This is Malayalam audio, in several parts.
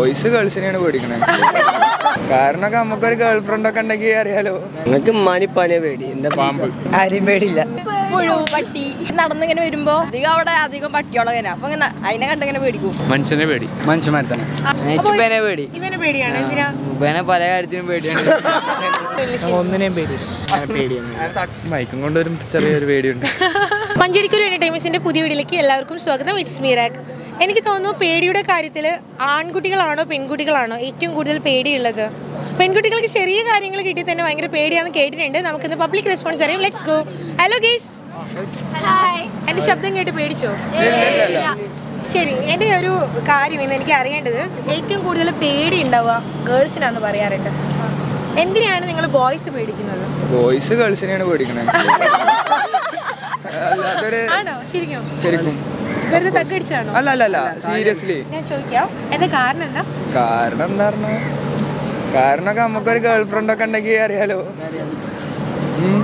ബോയ്സ് ഗേൾസിനെയാണ് പേടിക്കണേ കാരണമൊക്കെ നമുക്കൊരു ഗേൾ ഫ്രണ്ട് ഒക്കെ ഉണ്ടെങ്കിൽ അറിയാലോ ഞങ്ങൾക്ക് ഉമ്മാനിപ്പാനെ പേടി എന്താ പാമ്പ് ആരെയും പേടിയില്ല പുഴു പട്ടി നടന്നിങ്ങനെ വരുമ്പോ അധികം അവിടെ അധികം പട്ടിയോളങ്ങനെ അപ്പൊ ഇങ്ങനെ അതിനെ കണ്ടിങ്ങനെ പേടിക്കും മനുഷ്യനെ പേടി മനുഷ്യന്മാരെ തന്നെ നെച്ചുപ്പേനെ പേടി ഇവനെ പേടിയാണ് എന്തിനാ ഉപ്പേനെ പല കാര്യത്തിനും പേടിയാണ് ഒന്നിനെയും പേടി മൈക്കും കൊണ്ടൊരു ചെറിയൊരു പേടിയുണ്ട് മഞ്ചടിക്കൊരു എന്റർടൈൻമെന്റ്സിന്റെ പുതിയ വീഡിയോയിലേക്ക് എല്ലാവർക്കും സ്വാഗതം ഇറ്റ്സ് മീറാക്ക് എനിക്ക് തോന്നുന്നു പേടിയുടെ കാര്യത്തിൽ ആൺകുട്ടികളാണോ പെൺകുട്ടികളാണോ ഏറ്റവും കൂടുതൽ പേടിയുള്ളത് പെൺകുട്ടികൾക്ക് ചെറിയ കാര്യങ്ങൾ കിട്ടി തന്നെ ഭയങ്കര പേടിയാണെന്ന് കേട്ടിട്ടുണ്ട് നമുക്കിന്ന് പബ്ലിക് റെസ്പോൺസ് അറിയാം ലെറ്റ്സ് ഗോ ഹലോ ഗേസ് എന്റെ ശബ്ദം കേട്ട് പേടിച്ചോ ശരി എൻ്റെ ഒരു കാര്യം ഇന്ന് എനിക്ക് അറിയേണ്ടത് ഏറ്റവും കൂടുതൽ പേടി ഉണ്ടാവുക ഗേൾസിനാന്ന് പറയാറുണ്ട് എന്തിനാണ് നിങ്ങൾ ബോയ്സ് പേടിക്കുന്നത് ബോയ്സ് ഗേൾസിനെയാണ് പേടിക്കണേ അല്ലാതൊരു ആണോ ശരിക്കും ശരിക്കും വെറുതെ തക്കടിച്ചാണോ അല്ല അല്ല അല്ല സീരിയസ്ലി ഞാൻ ചോദിക്കാം എന്താ കാരണം എന്താ കാരണം എന്താ പറഞ്ഞ കാരണമൊക്കെ നമുക്കൊരു ഗേൾ ഫ്രണ്ട് ഒക്കെ ഉണ്ടെങ്കിൽ അറിയാലോ ഉം.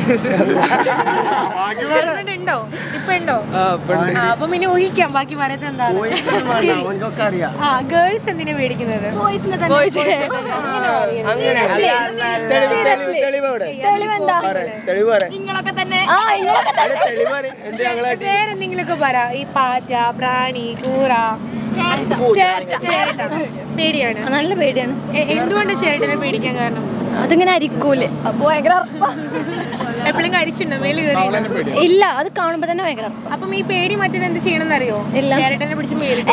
Girlfriend ഉണ്ടോ ഇപ്പൊ ഉണ്ടോ ആ ഇപ്പൊ ഉണ്ട്. ആ, അപ്പൊ പിന്നെ ഊഹിക്കാം ബാക്കി പറയുന്നത് എന്താണ് ശരി. അവനക്കൊക്കെ അറിയാം ആ ഗേൾസ് എന്തിനാ പേടിക്കുന്നത് ബോയ്സ് അങ്ങനെ തെളിവ് എവിടെ തെളിവ് പറ നിങ്ങളൊക്കെ തന്നെ അല്ല, തെളിവ് പറ എന്ത് ഞങ്ങളായിട്ട് വേറെന്തെങ്കിലുമൊക്കെ പറ ഈ പാറ്റ പ്രാണി കൂറ ചേരട്ട പേടിയാണ് നല്ല പേടിയാണ് എ- എന്തുകൊണ്ട് ചേരട്ടനെ പേടിക്കാൻ കാരണം അതിങ്ങനെ അരിക്കൂല് അപ്പൊ ഭയങ്കര അറപ്പാ. എപ്പോഴും കരിച്ചിട്ടുണ്ടോ മേല് കയറി ഇല്ല അത് കാണുമ്പോ തന്നെ ഭയങ്കര അറപ്പാ. അപ്പം ഈ പേടി മറ്റേ എന്ത് ചെയ്യണമെന്ന് അറിയോ ഇല്ല. ചേരട്ടനെ പിടിച്ച് മേല്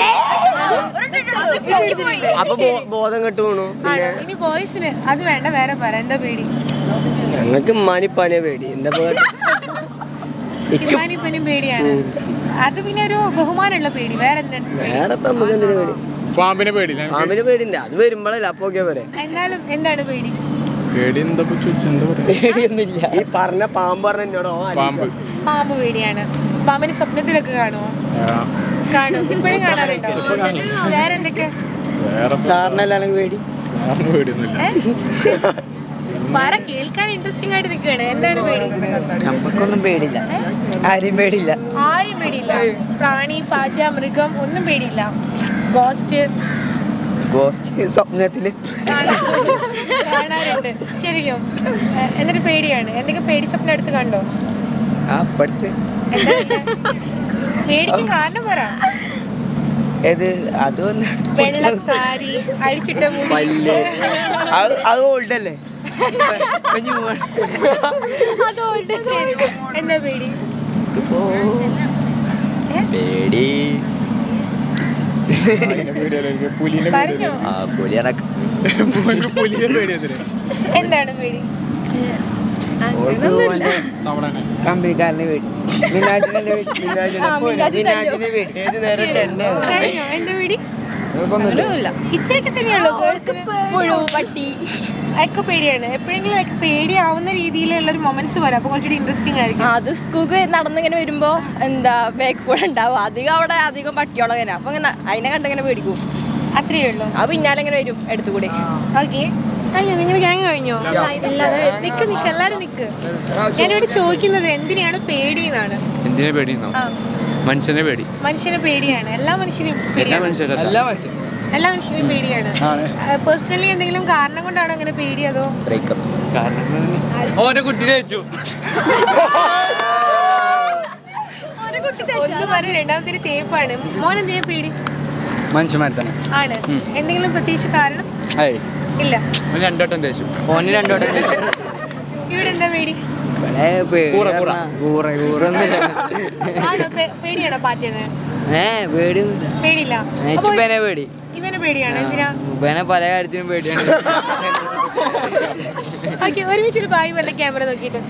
അപ്പൊ ബോ- ബോധം കെട്ട് പോണു ആണോ ഇനി ബോയ്സിന് അത് വേണ്ട വേറെ പറ എന്താ പേടി ഞങ്ങൾക്ക് ഉമ്മാനിപ്പാനെ പേടി എന്താ ഇമ്മാനിപ്പനും പേടിയാണ് അത് പിന്നെ ഒരു ബഹുമാനമുള്ള പേടി വേറെ എന്താണ് വേറെ ഇപ്പൊ നമുക്ക് എന്തിനു പേടി പാമ്പിനെ പേടിയില്ല പാമ്പിന് പേടിണ്ട് അത് വരുമ്പോഴല്ല അപ്പൊ ഒക്കെ പോരെ എന്നാലും എന്താണ് പേടി പേടി എന്താ ചോദിച്ചു എന്താ പറയാ പേടിയൊന്നുമില്ല ഈ പറഞ്ഞ പാമ്പ് പറഞ്ഞ എന്നോടോ പാമ്പ് പാമ്പ് പേടിയാണ് പാമ്പിന് സ്വപ്നത്തിലൊക്കെ കാണുമോ കാണും ഇപ്പോഴും കാണാറുണ്ടോ വേറെ എന്തൊക്കെ വേറെ സാറിനല്ലാണെങ്കിൽ പേടി സാറിന് പേടിയൊന്നുമില്ല പറ കേൾക്കാൻ ഇൻട്രസ്റ്റിംഗ് ആയിട്ട് നിൽക്കുകയാണ് എന്താണ് പേടി നമുക്കൊന്നും പേടിയില്ല ആരെയും പേടിയില്ല ആരും പേടിയില്ല പ്രാണി പാറ്റ മൃഗം ഒന്നും പേടിയില്ല ഗോസ്റ്റ് ഗോസ്റ്റ് സ്വപ്നത്തില് കാണാറുണ്ട് ശരിക്കും എ- എന്നിട്ട് പേടിയാണ് എന്തെങ്കിലും പേടി സ്വപ്നം എടുത്ത് കണ്ടോ ആ അപ്പടുത്ത് പേടിക്ക് കാരണം പറ ഏത് അതൊന്നും വെള്ള സാരി അഴിച്ചിട്ട മുടി അത് അത് ഓൾഡ് അല്ലേ ശരി. എന്താ പേടി പേടി അതിനെ പേടിയല്ല എനിക്ക് പുലിനെ പറഞ്ഞോ ആ പുലിയടക്കം എനിക്ക് പുലിനെ പേടിയതിന് എന്താണ് പേടി നമ്മളെ കമ്പനിക്കാരനെ പേടി മിനാജിനെ പേടി മിനാജിനെ പേടി ഏത് നേരം ചെണ്ട കഴിഞ്ഞോ എന്താ പേടി നിങ്ങൾക്കൊന്നുമില്ല ഇത്രയൊക്കെ തന്നെയുള്ളൂ ഗേൾസിന് പുഴു പട്ടി ഒക്കെ പേടിയാണ് എപ്പോഴെങ്കിലും like പേടിയാവുന്ന രീതിയിലുള്ള ഒരു മൊമെന്റ്സ് വരാം അപ്പൊ കുറച്ചുകൂടി ഇൻട്രസ്റ്റിംഗ് ആയിരിക്കും അത് സ്കൂൾക്ക് നടന്നിങ്ങനെ വരുമ്പോ എന്താ ബാക്ക് കൂടെ ഉണ്ടാവും അധികം അവിടെ അധികം പട്ടിയോളങ്ങനെ അപ്പൊ ഇങ്ങനെ അതിനെ കണ്ടിങ്ങനെ പേടിക്കും അത്രയേ ഉള്ളൂ ആ പിന്നാലെ ഇങ്ങനെ വരും എടുത്തുകൂടി ഓക്കെ കഴിഞ്ഞോ നിങ്ങൾ ഗ്യാങ് കഴിഞ്ഞോ നിക്ക് നിക്ക് എല്ലാരും നിക്ക് ഞാനിവിടെ ചോദിക്കുന്നത് എന്തിനാണ് പേടി എന്നാണ് എന്തിനെ പേടിയെന്നോ ആ മനുഷ്യനെ പേടി മനുഷ്യന് പേടിയാണ് എല്ലാ മനുഷ്യനും എല്ലാ പേടിയാണ് മനുഷ്യരും എല്ലാ മനുഷ്യരും എല്ലാ മനുഷ്യനും പേടിയാണ് പേഴ്സണലി എന്തെങ്കിലും കാരണം കൊണ്ടാണോ അങ്ങനെ പേടി അതോ ബ്രേക്കപ്പ് കാരണം ഓന്റെ കുട്ടി തേച്ചു ഒന്ന് പറഞ്ഞ രണ്ടാമത്തെ തേപ്പാണ് മോൻ എന്തിനാ പേടി മനുഷ്യന്മാരെ തന്നെ ആണ് എന്തെങ്കിലും പ്രത്യേകിച്ച് കാരണം ഏയ് ഇല്ല ഓൻ രണ്ടോട്ടം തേച്ചു ഓന് രണ്ടോട്ടം ഇവിടെ എന്താ പേടി കൂറ, കൂറ. കൂറ കൂറൊന്നുമില്ല ആണോ പേ- പേടിയാണോ പാറ്റേന്ന് ഏ പേടിയൊന്നുമില്ല പേടിയില്ല അപ്പൊ നെച്ചുപ്പേനെ പേടി ഇവന് പേടിയാണ് എന്തിനാ ഉപ്പേനെ പല കാര്യത്തിനും പേടിയാണ് ഓക്കെ ഒരുമിച്ചൊരു ബായി വല്ല ക്യാമറ നോക്കിയിട്ട്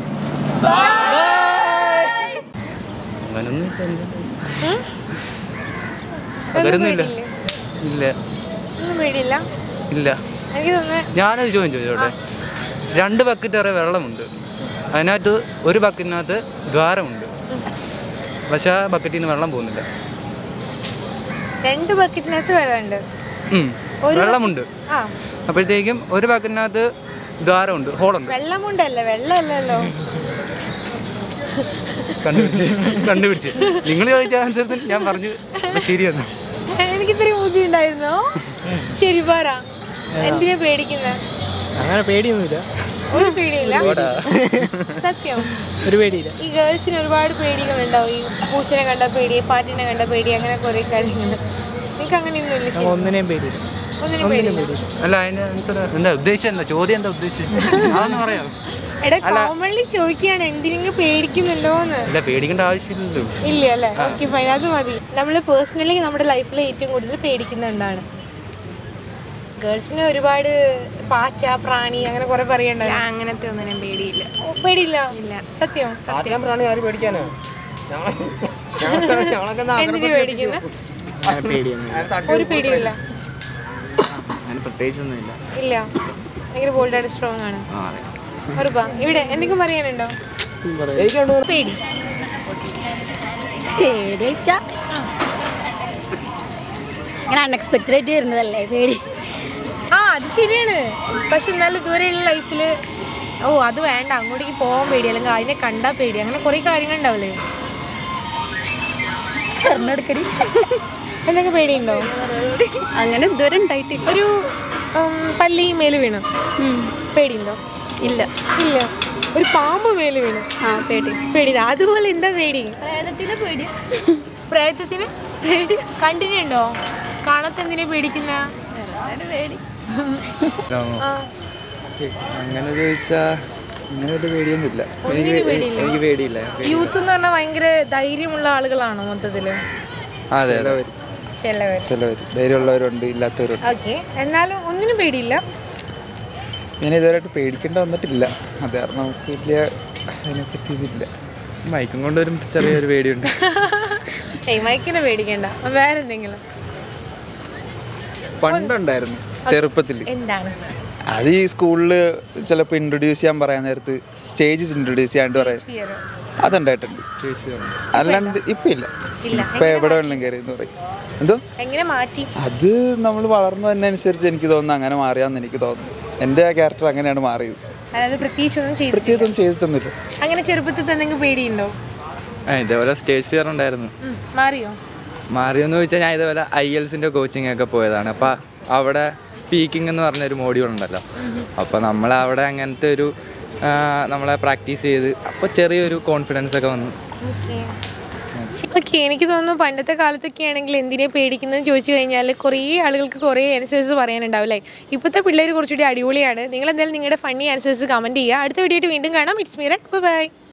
അങ്ങനൊന്നും ഉം? ഒന്നും അങ്ങനൊന്നുമില്ല. പേടിയില്ലേ? ഇല്ല ഒന്നും പേടിയില്ല ഇല്ല എനിക്ക് തോന്നുന്നു ഞാനൊരു ചോദ്യം ചോദിച്ചോട്ടെ രണ്ട് ബക്കറ്റ് വരെ വെള്ളമുണ്ട് അതിനകത്ത് ഒരു ബക്കറ്റിനകത്ത് ദ്വാരമുണ്ട് പക്ഷെ ആ ബക്കറ്റിൽ നിന്ന് വെള്ളം പോകുന്നില്ല രണ്ട് ബക്കറ്റിനകത്ത് വെള്ളമുണ്ട് ഉം. ഒരു വെള്ളമുണ്ട് ആ അപ്പോഴത്തേക്കും ഒരു ബക്കറ്റിനകത്ത് ദ്വാരമുണ്ട് ഹോളുണ്ട് വെള്ളമുണ്ടല്ലേ വെള്ളമല്ലല്ലോ കണ്ടുപിടിച്ച് കണ്ടുപിടിച്ച് നിങ്ങൾ ചോദിച്ച ആൻസർ ഞാൻ പറഞ്ഞു "ഇത് ശരിയെന്ന് എനിക്ക് ഇത്രയും ബുദ്ധി ഉണ്ടായിരുന്നോ ശരി പറ എന്തിനാ പേടിക്കുന്നത് അങ്ങനെ പേടിയൊന്നുമില്ല ഒരു പേടിയില്ല സത്യം ഒരു പേടിയില്ല ഈ ഗേൾസിന് ഒരുപാട് പേടികളുണ്ടാവും ഈ പൂച്ചനെ കണ്ട പേടി പാറ്റിനെ കണ്ട പേടി അങ്ങനെ കുറെ കാര്യങ്ങൾ നിങ്ങൾക്ക് അങ്ങനെയൊന്നുമില്ല ശരി ഒന്നിനെയും പേടിയില്ല ഒന്നിനും പേടിയില്ല അല്ല അതിന്റെ ആൻസർ എന്താ ഉദ്ദേശം എന്താ ചോദ്യം എന്താ ഉദ്ദേശം അതൊന്ന് പറയാം എടാ കോമൺലി ചോദിക്കുകയാണ് എന്തിനെങ്കിലും പേടിക്കുന്നുണ്ടോന്ന് അല്ല പേടിക്കേണ്ട ആവശ്യമില്ലല്ലോ ഇല്ല അല്ലേ ഓക്കെ ഫൈൻ അത് മതി നമ്മൾ പേഴ്സണലി നമ്മുടെ ലൈഫിൽ ഏറ്റവും കൂടുതൽ പേടിക്കുന്ന എന്താണ് ഗേൾസിന് ഒരുപാട് പാറ്റ പ്രാണി അങ്ങനെ കുറെ പറയണ്ടല്ലോ അങ്ങനത്തെ ഒന്നിനും പേടിയില്ല ഓ, പേടിയില്ല ഇല്ല സത്യം ആദ്യം പ്രാണി ആര് പേടിക്കാനോ ഞങ്ങളൊക്കെ എന്തിനു പേടിക്കുന്ന പേടിയൊന്നും ഒരു പേടിയില്ല അങ്ങനെ പ്രത്യേകിച്ചൊന്നുമില്ല ഇല്ല ഭയങ്കര ബോൾഡായിട്ട് സ്ട്രോങ് ആണ് ആ അതെ ഉറപ്പാ ഇവിടെ എന്തെങ്കിലും പറയാനുണ്ടോ പേടി പേടിച്ച അങ്ങനെ അൺഎക്സ്പെക്റ്റഡ് ആയിട്ട് വരുന്നതല്ലേ പേടി ആ അത് ശരിയാണ് പക്ഷെ എന്നാലും ഇതുവരെയുള്ള ലൈഫിൽ ഓ അത് വേണ്ട അങ്ങോട്ടേക്ക് പോകാൻ പേടി അല്ലെങ്കിൽ അതിനെ കണ്ടാൽ പേടി അങ്ങനെ കുറേ കാര്യങ്ങൾ ഉണ്ടാവില്ലേ പറഞ്ഞെടുക്കടി എന്തെങ്കിലും പേടിയുണ്ടോ അങ്ങനെ ഇതുവരെ ഉണ്ടായിട്ടില്ല ഒരു ഉം, പല്ലി മേല് വീണു പേടിയുണ്ടോ ഇല്ല ഇല്ല ഒരു പാമ്പ് മേല് വീണു ആ പേടി പേടി അതുപോലെ എന്താ പേടി പ്രേതത്തിന് പേടി പ്രേതത്തിന് പേടി കണ്ടിട്ടുണ്ടോ കാണത്തെ എന്തിനാ പേടിക്കുന്ന പേടി ആ അങ്ങനെ ചോദിച്ചാ അങ്ങനെ ഒരു പേടിയൊന്നുമില്ല ഒന്നിനും പേടിയില്ല എനിക്ക് പേടിയില്ല യൂത്ത് എന്ന് പറഞ്ഞാൽ ഭയങ്കര ധൈര്യമുള്ള ആളുകളാണോ മൊത്തത്തില് അതെ ചിലവർ ചിലവർ ചിലവർ ധൈര്യമുള്ളവരുണ്ട് ഇല്ലാത്തവരുണ്ട് ഓക്കെ എന്നാലും ഒന്നിനും പേടിയില്ല ഞാൻ ഇതുവരെയായിട്ട് പേടിക്കേണ്ട വന്നിട്ടില്ല അത് കാരണം നമുക്ക് വലിയ അതിനെപ്പറ്റി ഇതില്ല മൈക്കും കൊണ്ടുവരും ചെറിയൊരു പേടിയുണ്ട് ഏയ് മൈക്കിനെ പേടിക്കണ്ട വേറെ എന്തെങ്കിലും പണ്ടുണ്ടായിരുന്നു ചെറുപ്പത്തിൽ എന്താണ് അത് ഈ സ്കൂളിൽ ചിലപ്പോൾ ഇൻട്രൊഡ്യൂസ് ചെയ്യാൻ പറയാൻ നേരത്ത് സ്റ്റേജ് ഇൻട്രൊഡ്യൂസ് ചെയ്യാണ്ട് പറയാം ഫിയർ അതുണ്ടായിട്ടുണ്ട് അല്ലാണ്ട് ഇപ്പം ഇല്ല ഇല്ല ഇപ്പം എവിടെ വേണമെങ്കിലും കയറി എന്ന് പറയും എന്തോ എങ്ങനെ മാറ്റി അത് നമ്മൾ വളർന്നു വരുന്നതനുസരിച്ച് എനിക്ക് തോന്നുന്നു അങ്ങനെ മാറിയാന്ന് എനിക്ക് തോന്നുന്നു എൻ്റെ ആ ക്യാരക്ടർ അങ്ങനെയാണ് മാറിയത് അതായത് പ്രത്യേകിച്ച് ഒന്നും ചെയ്തു പ്രത്യേകം ചെയ്തിട്ടൊന്നുമില്ല അങ്ങനെ ചെറുപ്പത്തിൽ എന്തെങ്കിലും പേടിയുണ്ടോ ആ ഇതേപോലെ സ്റ്റേജ് ഫിയർ ഉണ്ടായിരുന്നു ഉം, മാറിയോ മാറിയെന്ന് ചോദിച്ചാൽ ഞാൻ ഇതേപോലെ ഐ എൽസിൻ്റെ കോച്ചിങ് ഒക്കെ പോയതാണ് അപ്പോൾ അവിടെ സ്പീക്കിംഗ് എന്ന് പറഞ്ഞൊരു മോഡ്യൂൾ ഉണ്ടല്ലോ അപ്പോൾ നമ്മൾ അവിടെ അങ്ങനത്തെ ഒരു ആ, നമ്മളെ പ്രാക്ടീസ് ചെയ്ത് അപ്പോൾ ചെറിയൊരു കോൺഫിഡൻസ് ഒക്കെ വന്നു ഓക്കെ എനിക്ക് തോന്നുന്നു പണ്ടത്തെ കാലത്തൊക്കെ ആണെങ്കിൽ എന്തിനെ പേടിക്കുന്നത് ചോദിച്ചു കഴിഞ്ഞാൽ കുറേ ആളുകൾക്ക് കുറേ ആൻസേഴ്സ് പറയാനുണ്ടാവും അല്ലേ ഇപ്പോഴത്തെ പിള്ളേർ കുറച്ചുകൂടി അടിപൊളിയാണ് നിങ്ങൾ എന്തായാലും നിങ്ങളുടെ ഫണ്ണി ആൻസേഴ്സ് കമൻറ്റ് ചെയ്യുക അടുത്ത വീഡിയോ ആയിട്ട് വീണ്ടും കാണാം ഇറ്റ്സ് മീറ ബൈ